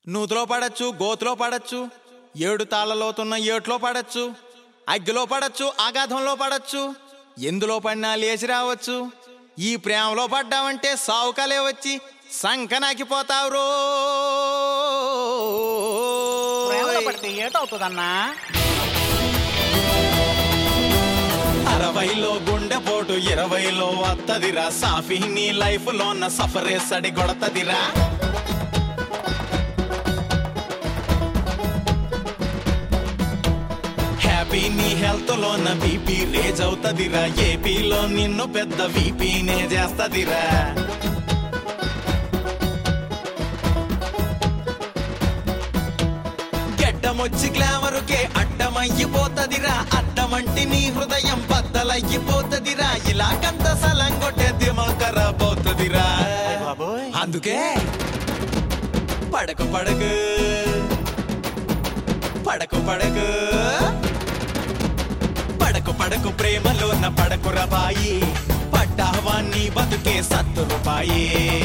నూతిలో పడచ్చు గోతులో పడచ్చు ఏడు తాళ్ళలోతున్న ఏట్లో పడచ్చు అగ్గిలో పడచ్చు ఆఘాతంలో పడచ్చు ఎందులో పడినా లేచి రావచ్చు ఈ ప్రేమలో పడ్డావంటే సావుకాలే వచ్చి సంకనాకిపోతావు రో ప్రేమలో పడితే ఏటవుతుందన్నా అరవైలో గుండెపోటు ఇరవైలో వత్తదిరా సాఫీ నీ లైఫ్ లోన సఫరే సడి కొడతదిరా హ్యాపీ నీ హెల్త్ లోన బీపీ రేజ్ అవుతదిరా ఏపీలో నిన్ను పెద్ద వీపీనే చేస్తదిరా గెడ్డమొచ్చి గ్లామరుకే అడ్డమయ్యిపోతదిరా అడ్డమంటి నీ హృదయం బద్దలయ్యిపోతదిరా ఇలా కంత సలంగొట్టే దిమకర పోతదిరా బాబోయ్ అందుకే పడకు పడకు పడకు పడకు పడకు పడకు ప్రేమలోన పడకు రబాయి పడ్డావా నీ బతుకే సత్తు రూపాయి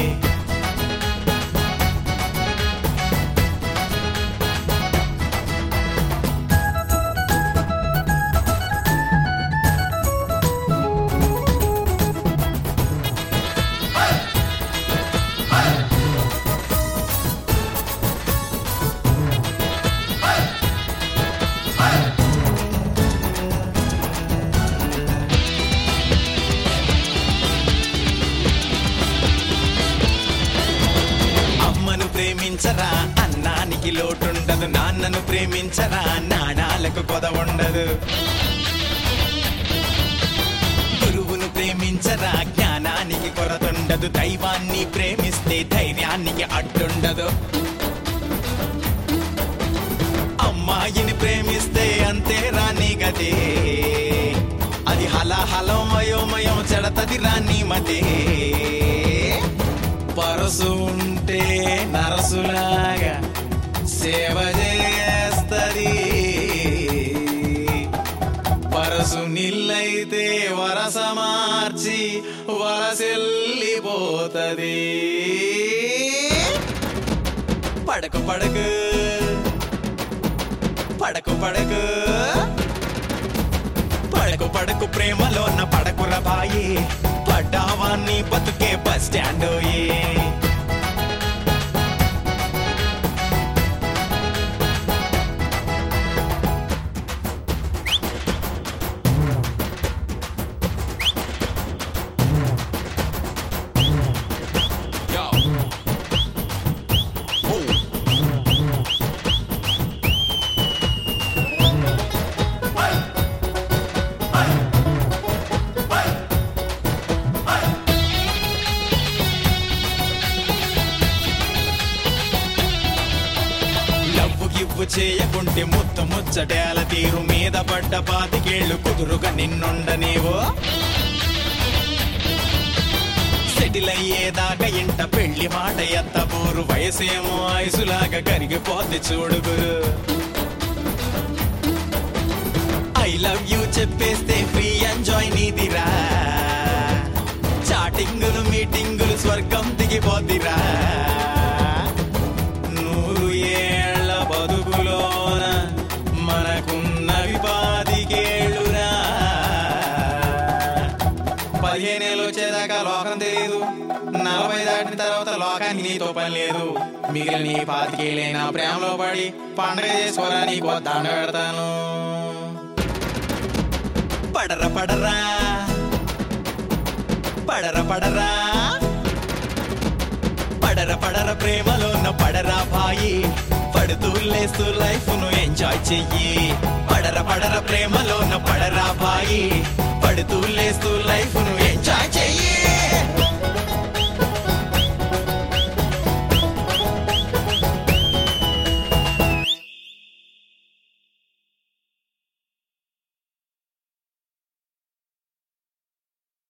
అమ్మను ప్రేమించరా అన్నానికి లోటుండదు నాన్నను ప్రేమించరా నాణాలకు కొద ఉండదు గురువును ప్రేమించరా జ్ఞానానికి కొరతుండదు దైవాన్ని ప్రేమిస్తే ధైర్యానికి అడ్డుండదు అమ్మాయిని ప్రేమిస్తే అంతే రాని గదే అది హలాహలం వయోమయం చెడతది రాని మతే పరసు ఉంటే నరసులాగా సేవ చేస్తది పరసు నిల్లైతే వరస మార్చి వరసెల్లిపోతది పడకు పడకు పడకు పడకు పడకు పడకు ప్రేమలోన పడకు రబాయి పడ్డావా నీ బతుకే బస్ స్టాండ్ లవ్వు గివ్వు చేయకుంటే ముత్తు ముచ్చటేల తీరు మీద పడ్డ పాతికేళ్ళు కుదురుగా నిన్నుండనేవో సెటిల్ అయ్యేదాకా ఇంట పెళ్లి మాట ఎత్తబోరు వయసేమో ఐసులాగా కరిగిపోద్ది చూడుగురు ఐ లవ్ యూ చెప్పేస్తే ఫ్రీ ఎంజాయ్ నీదిరా చాటింగులు మీటింగులు స్వర్గం దిగిపోద్దిరా నూరు ఏళ్ల బతుకులోన మనకున్నవి పాతికేళ్ళురా పదిహేనేళ్ళు వచ్చేదాకా లోకం తెలియదు నలభై దాటిన తర్వాత లోకానికి నీతో పని లేదు మిగిలిన నీ పాతికేళ్ళైనా ప్రేమలో పడి పండగ చేసుకోరా నీకు దండ పెడతాను పడర పడరా పడర పడరా పడర పడర ప్రేమలోన పడరా భాయి పడుతూ లేస్తూ లైఫ్ ను ఎంజాయ్ చెయ్యి పడర పడర ప్రేమలోన పడరా భాయి పడుతూ లేస్తూ లైఫ్ ను